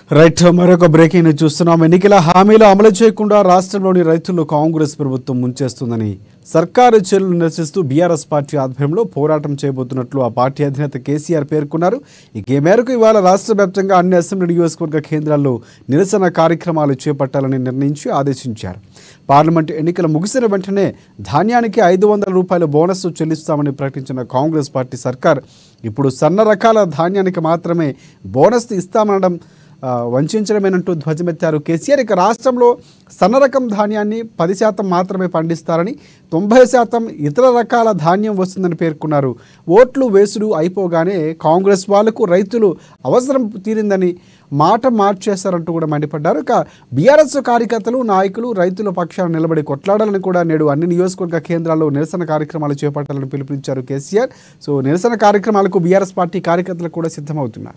right మరొక breaking news చూస్తున్నాం ఎన్నికల హామీలు అమలు చేయకుండా రాష్ట్రంలోని రైతులు కాంగ్రెస్ ప్రభుత్వం ముంచేస్తుందని సర్కారు చర్యలు నిరసిస్తూ బీఆర్ఎస్ పార్టీ ఆధ్వర్యంలో పోరాటం చేయబోతున్నట్లు ఆ పార్టీ అధినేత కేసీఆర్ పేర్కొన్నారు ఇక ఈ మేరకు ఇవాళ రాష్ట్ర వ్యాప్తంగా అన్ని అసెంబ్లీ నియోజకవర్గ కేంద్రాల్లో నిరసన కార్యక్రమాలు చేపట్టాలని నిర్ణయించి ఆదేశించారు పార్లమెంట్ ఎన్నికలు ముగిసిన వెంటనే ధాన్యానికి ఐదు వందల రూపాయల బోనస్ చెల్లిస్తామని ప్రకటించిన కాంగ్రెస్ పార్టీ సర్కార్ ఇప్పుడు సన్న రకాల ధాన్యానికి మాత్రమే బోనస్ ఇస్తామనడం ఆ, వంచడమేనంటూ ధ్వజమెత్తారు కేసీఆర్ ఇక రాష్ట్రంలో సన్న రకం ధాన్యాన్ని పది శాతం మాత్రమే పండిస్తారని తొంభై శాతం ఇతర రకాల ధాన్యం వస్తుందని పేర్కొన్నారు ఓట్లు వేసుడు అయిపోగానే కాంగ్రెస్ వాళ్లకు రైతులు అవసరం తీరిందని మాట మార్చేశారంటూ కూడా మండిపడ్డారు ఇక బీఆర్ఎస్ కార్యకర్తలు నాయకులు రైతుల పక్షాన నిలబడి కొట్లాడాలని కూడా నేడు అన్ని నియోజకవర్గ కేంద్రాల్లో నిరసన కార్యక్రమాలు చేపట్టాలని పిలుపునిచ్చారు కేసీఆర్ సో నిరసన కార్యక్రమాలకు బీఆర్ఎస్ పార్టీ కార్యకర్తలు కూడా సిద్ధమవుతున్నారు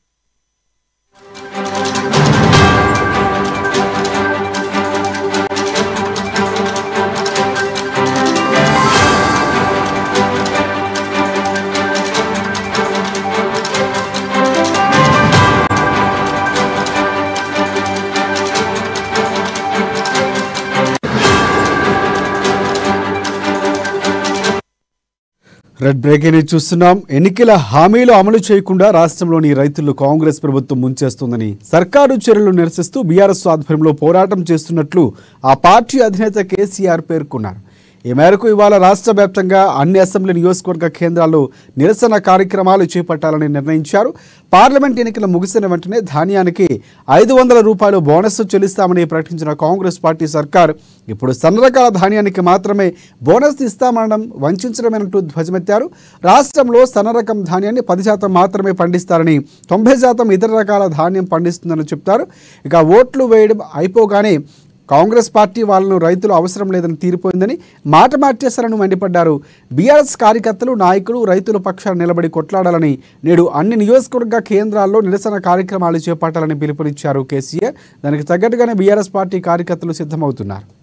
రెడ్ బ్రేకింగ్ న్యూస్ చూస్తున్నాం ఎన్నికల హామీలు అమలు చేయకుండా రాష్ట్రంలోని రైతులు కాంగ్రెస్ ప్రభుత్వం ముంచేస్తుందని సర్కారు చర్యలు నిరసిస్తూ బీఆర్ఎస్ ఆధ్వర్యంలో పోరాటం చేస్తున్నట్లు ఆ పార్టీ అధినేత కేసీఆర్ పేర్కొన్నారు ఈ మేరకు ఇవాళ రాష్ట్ర వ్యాప్తంగా అన్ని అసెంబ్లీ నియోజకవర్గ కేంద్రాల్లో నిరసన కార్యక్రమాలు చేపట్టాలని నిర్ణయించారు పార్లమెంట్ ఎన్నికలు ముగిసిన వెంటనే ధాన్యానికి ఐదు వందల రూపాయలు బోనస్ చెల్లిస్తామని ప్రకటించిన కాంగ్రెస్ పార్టీ సర్కార్ ఇప్పుడు సన్న రకాల ధాన్యానికి మాత్రమే బోనస్ ఇస్తామనడం వంచడమేనంటూ ధ్వజమెత్తారు రాష్ట్రంలో సన్న రకం ధాన్యాన్ని పది శాతం మాత్రమే పండిస్తారని తొంభై శాతం ఇతర రకాల ధాన్యం పండిస్తుందని చెప్తారు ఇక ఓట్లు వేయడం అయిపోగానే కాంగ్రెస్ పార్టీ వాళ్ళను రైతులు అవసరం లేదని తీరిపోయిందని మాట మార్చేశారని మండిపడ్డారు బీఆర్ఎస్ కార్యకర్తలు నాయకులు రైతుల పక్షాన నిలబడి కొట్లాడాలని నేడు అన్ని నియోజకవర్గ కేంద్రాల్లో నిరసన కార్యక్రమాలు చేపట్టాలని పిలుపునిచ్చారు కేసీఆర్ దానికి తగ్గట్టుగానే బీఆర్ఎస్ పార్టీ కార్యకర్తలు సిద్ధమవుతున్నారు